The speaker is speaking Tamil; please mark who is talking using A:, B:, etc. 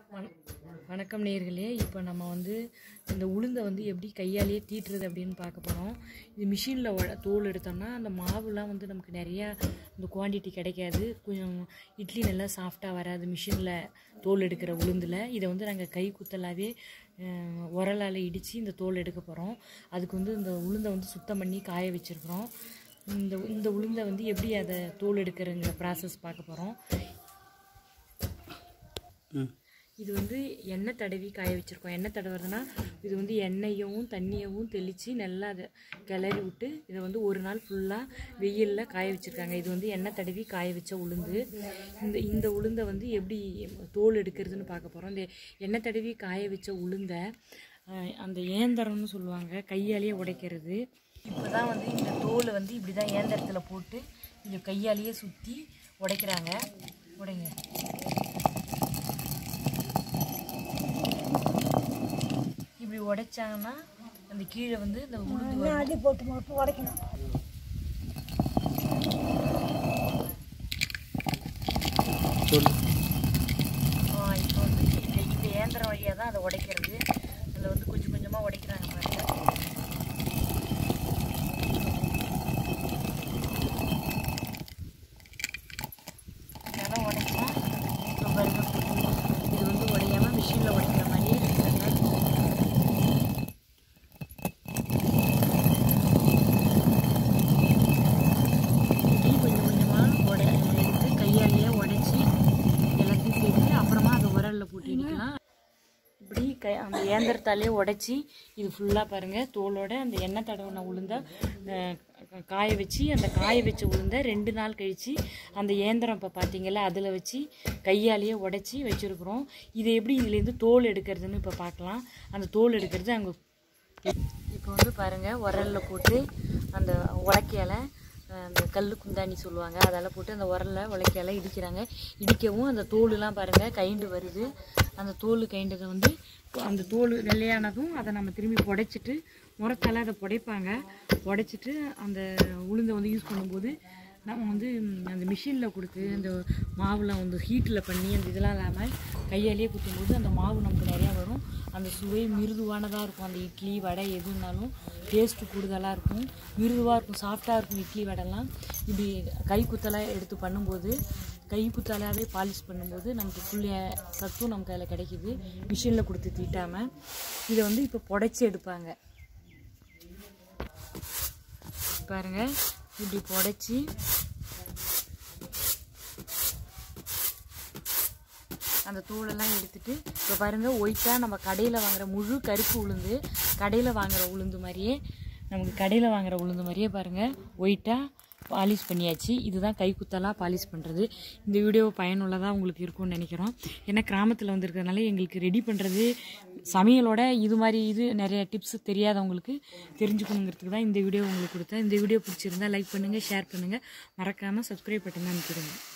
A: வண- வணக்கம் நேயர்களே இப்போ நம்ம வந்து இந்த உளுந்தை வந்து எப்படி கையாலேயே தீட்டுறது அப்படின்னு பார்க்க போகிறோம் இது மிஷினில் தோல் எடுத்தோம்னா அந்த மாவுலாம் வந்து நமக்கு நிறையா இந்த குவாண்டிட்டி கிடைக்காது கொஞ்சம் இட்லி நல்லா சாஃப்டாக வராது மிஷினில் தோல் எடுக்கிற உளுந்தில் இதை வந்து நாங்கள் கை குத்தலாகவே உரலால் இடித்து இந்த தோல் எடுக்க போகிறோம் அதுக்கு வந்து இந்த உளுந்தை வந்து சுத்தம் பண்ணி காய வச்சுருக்குறோம் இந்த இந்த உளுந்தை வந்து எப்படி அதை தோல் எடுக்கிறங்கிற ப்ராசஸ் பார்க்க போகிறோம் இது வந்து எண்ணெய் தடவி காய வச்சுருக்கோம் எண்ணெய் தடவுறதுனா இது வந்து எண்ணெயவும் தண்ணியவும் தெளித்து நல்லா அதை கிளறி விட்டு இதை வந்து ஒரு நாள் ஃபுல்லாக வெயிலில் காய வச்சுருக்காங்க இது வந்து எண்ணெய் தடவி காய வச்ச உளுந்து இந்த இந்த உளுந்தை வந்து எப்படி தோல் எடுக்கிறதுன்னு பார்க்க போகிறோம் இந்த எண்ணெய் தடவி காய வச்ச உளுந்தை அஹ், அந்த ஏந்தரம்னு சொல்லுவாங்க கையாலேயே உடைக்கிறது இப்போ தான் வந்து இந்த தோலை வந்து இப்படி தான் ஏந்தரத்தில் போட்டு இங்கே கையாலேயே சுற்றி உடைக்கிறாங்க உடைங்க இப்படி உடைச்சாங்கன்னா அந்த கீழே வந்து இந்த உளுந்து வரும்.
B: அடி போட்டு போட்டு உடைக்கணும்
A: ஆ, இப்போ வந்து இந்த இந்த இயந்திரம் வழியாக தான் அதை உடைக்கிறது அதில் வந்து கொஞ்சம் கொஞ்சமாக உடைக்கிறாங்க பாருங்க இதெல்லாம் உடைச்சா இப்போ பாருங்க இது வந்து உடையாமல் மிஷினில் உடைக்கிற மாதிரியே இருக்கிறாங்க இப்படி கொஞ்சம் கொஞ்சமாக உடை எடுத்து கையாலேயே உடைச்சி எல்லாத்தையும் சேர்த்து அப்புறமா அதை உரலில் போட்டு இடிக்கலாம் இப்படி கை அந்த இயந்திரத்தாலே உடைச்சி இது ஃபுல்லாக பாருங்கள் தோலோட அந்த எண்ணெய் தடவின உளுந்த அஹ், காய வச்சு அந்த காய வச்ச உளுந்த ரெண்டு நாள் கழித்து அந்த இயந்திரம் இப்போ பார்த்தீங்கல்ல அதில் வச்சு கையாலேயே உடைச்சி வச்சுருக்குறோம் இது எப்படி இதுலேருந்து தோல் எடுக்கிறதுன்னு இப்போ பார்க்கலாம் அந்த தோல் எடுக்கிறது அங்கே இப்போ வந்து பாருங்கள் உரலில் போட்டு அந்த உலக்கையால் அந்த கல் குந்தாணி சொல்லுவாங்க அதெல்லாம் போட்டு அந்த உரலில் உலக்கையால் இடிக்கிறாங்க இடிக்கவும் அந்த தோலுலாம் பாருங்கள் கைண்டு வருது அந்த தோல் கைண்டதை வந்து அந்த தோல் வெள்ளையானதும் அதை நம்ம திரும்பி புடைச்சிட்டு முறத்தால் அதை புடைப்பாங்க புடைச்சிட்டு அந்த உளுந்தை வந்து யூஸ் பண்ணும்போது நம்ம வந்து ம், அந்த மிஷினில் கொடுத்து அந்த மாவுலாம் வந்து ஹீட்டில் பண்ணி அந்த இதெல்லாம் இல்லாமல் கையாலேயே குத்தும்போது அந்த மாவு நமக்கு நிறையா வரும் அந்த சுவை மிருதுவானதாக இருக்கும் அந்த இட்லி வடை எதுனாலும் டேஸ்ட்டு கூடுதலாக இருக்கும் மிருதுவாக இருக்கும் சாஃப்டாக இருக்கும் இட்லி வடைலாம் இப்படி கை குத்தலாக எடுத்து பண்ணும்போது கை குத்தலாகவே பாலிஷ் பண்ணும்போது நமக்கு ஃபுல் சத்தும் நமக்கு அதில் கிடைக்கிது மிஷினில் கொடுத்து தீட்டாமல் இதை வந்து இப்போ புடைச்சி எடுப்பாங்க பாருங்க இப்படி புடைச்சி அந்த தூளெல்லாம் எடுத்துட்டு இப்போ பாருங்க ஒயிட்டாக நம்ம கடையில் வாங்குற முழு கருப்பு உளுந்து கடையில் வாங்குற உளுந்து மாதிரியே நமக்கு கடையில் வாங்குற உளுந்து மாதிரியே பாருங்க ஒயிட்டாக பாலிஷ் பண்ணியாச்சு இதுதான் கைக்குத்தலாக பாலிஷ் பண்ணுறது இந்த வீடியோ பயனுள்ளதாக உங்களுக்கு இருக்கும்னு நினைக்கிறோம் ஏன்னா கிராமத்தில் வந்திருக்கிறதுனால எங்களுக்கு ரெடி பண்ணுறது சமையலோட இது மாதிரி இது நிறைய டிப்ஸ் தெரியாதவங்களுக்கு தெரிஞ்சுக்கணுங்கிறதுக்கு தான் இந்த வீடியோ உங்களுக்கு கொடுத்தேன் இந்த வீடியோ பிடிச்சிருந்தா லைக் பண்ணுங்கள் ஷேர் பண்ணுங்கள் மறக்காமல் சப்ஸ்கிரைப் பட்டன் அமைக்கிடுங்க